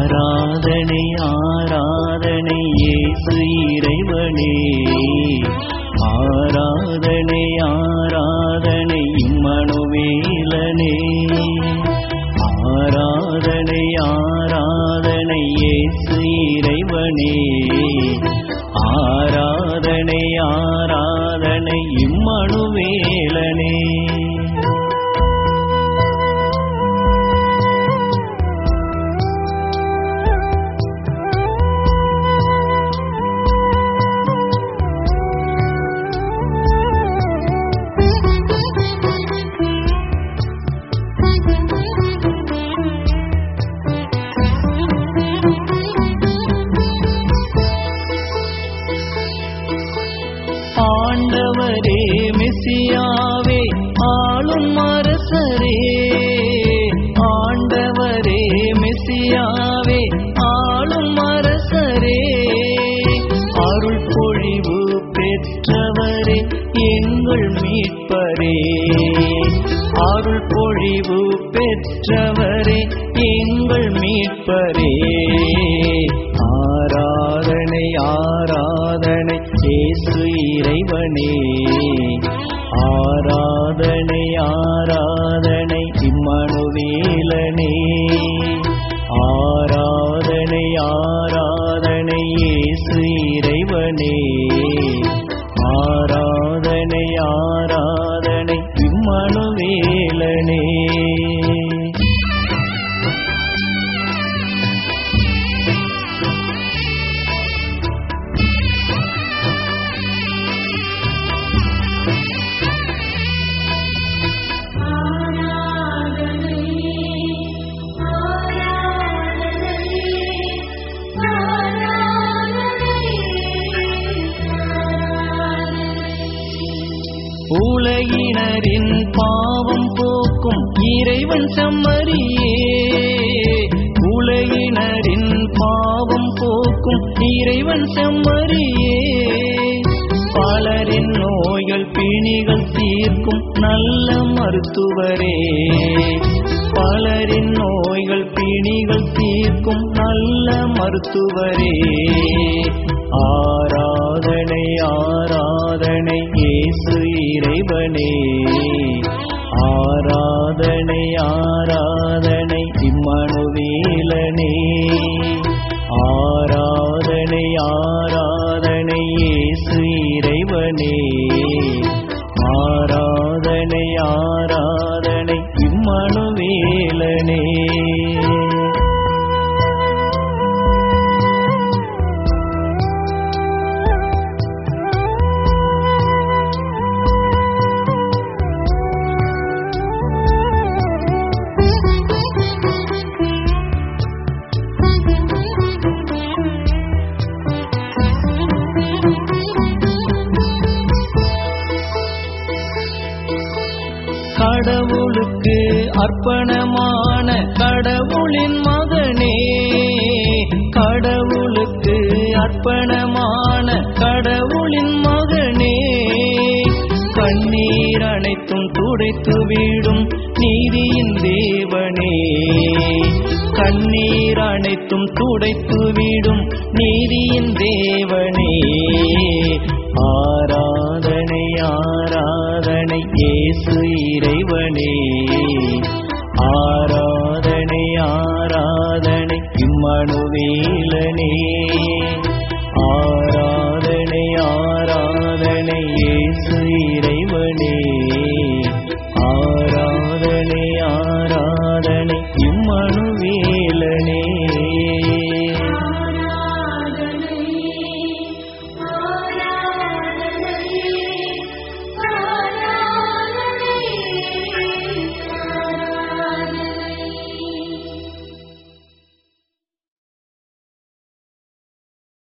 ஆராதனை ஆராதனை இயேசு இறைவனே ஆராதனை ஆராதனை இம்மனுவேலனே ஆராதனை ஆராதனை இயேசு இறைவனே ஆராதனை ஆராதனை இம்மனுவேலனே ஆண்டவரே மெசியாவே ஆளும் அரசரே ஆண்டவரே மெசியாவே ஆளும் அரசரே அருள் பொழிவு பெற்றவரே எங்கள் மீட்பரே அருள் பொழிவு பெற்றவரே எங்கள் மீட்பரே ஆராதனை ஆராதனை இயேசு இறைவனே ஆராதனை ஆராதனை இம்மனுவேலனே ஆராதனை ஆராதனை இயேசு இறைவனே ஆராதனை ஆராதனை இம்மனுவேலனே உலகினரின் பாவம் போக்கும் இறைவன் செம்மறியே உலகினரின் பாவம் போக்கும் இறைவன் செம்மறியே பலரின் நோய்கள் பிணிகள் தீர்க்கும் நல்ல மருத்துவரே பலரின் நோய்கள் பிணிகள் தீர்க்கும் நல்ல மருத்துவரே ஆராதனை ஆராதனை இயேசு இறைவனே ஆராதனை ஆராதனை இம்மனுவேலனே ஆராதனை ஆராதனை இயேசு இறைவனே ஆராதனை ஆராதனை இம்மனுவேலனே கடவுளுக்கு அர்ப்பணமான கடவுளின் மகனே கடவுளுக்கு அர்ப்பணமான கடவுளின் மகனே கண்ணீர் அனைத்தும் துடைத்து விடும் நீதியின் தேவனே கண்ணீர் அனைத்தும் துடைத்து விடும் நீதியின் தேவனே ஆராதனை ஆராதனை இயேசு இறைவனே ஆராதனை ஆராதனை இம்மனுவேலனே ஆராதனை ஆராதனை இயேசு இறைவனே